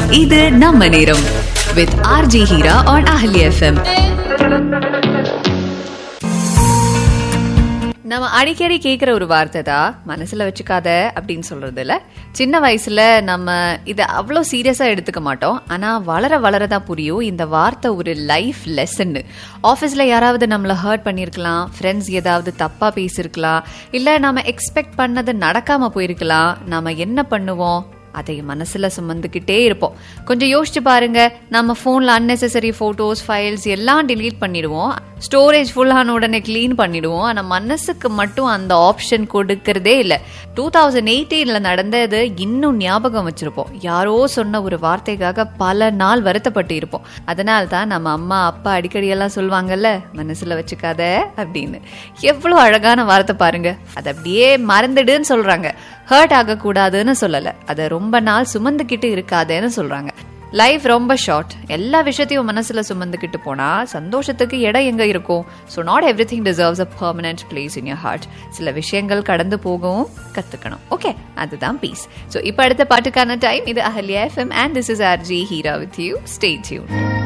இது நம்ம நேரம் with R G Heera on Ahalya F M நம்ம அடிக்கடி கேட்குற ஒரு வார்த்தை தான் மனசுல வச்சுக்காத அப்படின்னு சொல்றது இல்ல சின்ன வயசுல நம்ம இதை அவ்வளோ சீரியஸா எடுத்துக்க மாட்டோம் ஆனா வளர வளர தான் புரியும் இந்த வார்த்தை ஒரு லைஃப் லெசன்னு ஆஃபீஸ்ல யாராவது நம்மளை ஹர்ட் பண்ணியிருக்கலாம் ஃப்ரெண்ட்ஸ் ஏதாவது தப்பா பேசியிருக்கலாம் இல்ல நம்ம எக்ஸ்பெக்ட் பண்ணது நடக்காம போயிருக்கலாம் நாம என்ன பண்ணுவோம் அதை மனசுல சுமந்துக்கிட்டே இருப்போம் கொஞ்சம் யோசிச்சு பாருங்க நம்ம போன்ல அன்னெசரி போட்டோஸ் ஃபைல்ஸ் எல்லாம் delete பண்ணிடுவோம் ஸ்டோரேஜ் ஃபுல் ஆன உடனே க்ளீன் பண்ணிடுவோம் ஆனா மனசுக்கு மட்டும் அந்த ஆப்ஷன் கொடுக்கறதே இல்லை டூ தௌசண்ட் எயிட்டீன்ல நடந்தது இன்னும் ஞாபகம் வச்சிருப்போம் யாரோ சொன்ன ஒரு வார்த்தைக்காக பல நாள் வருத்தப்பட்டு இருப்போம் அதனால தான் நம்ம அம்மா அப்பா அடிக்கடி எல்லாம் சொல்லுவாங்கல்ல மனசுல வச்சுக்காத அப்படின்னு எவ்வளவு அழகான வார்த்தை பாருங்க அதை அப்படியே மறந்துடுன்னு சொல்றாங்க ஹர்ட் ஆகக்கூடாதுன்னு சொல்லல அதை ரொம்ப நாள் சுமந்துக்கிட்டு இருக்காதேன்னு சொல்றாங்க லைஃப் ரொம்ப ஷார்ட் எல்லா விஷயத்தையும் மனசுல சுமந்துக்கிட்டு போனா சந்தோஷத்துக்கு இடம் எங்க இருக்கும் so not everything deserves a permanent place in your heart சில விஷயங்கள் கடந்து போகவும் கத்துக்கணும் ஓகே அதுதான் பீஸ் ஸோ இப்போ அடுத்த பாட்டுக்கான டைம் இது Ahalya F M and this is R G Heera with you stay tune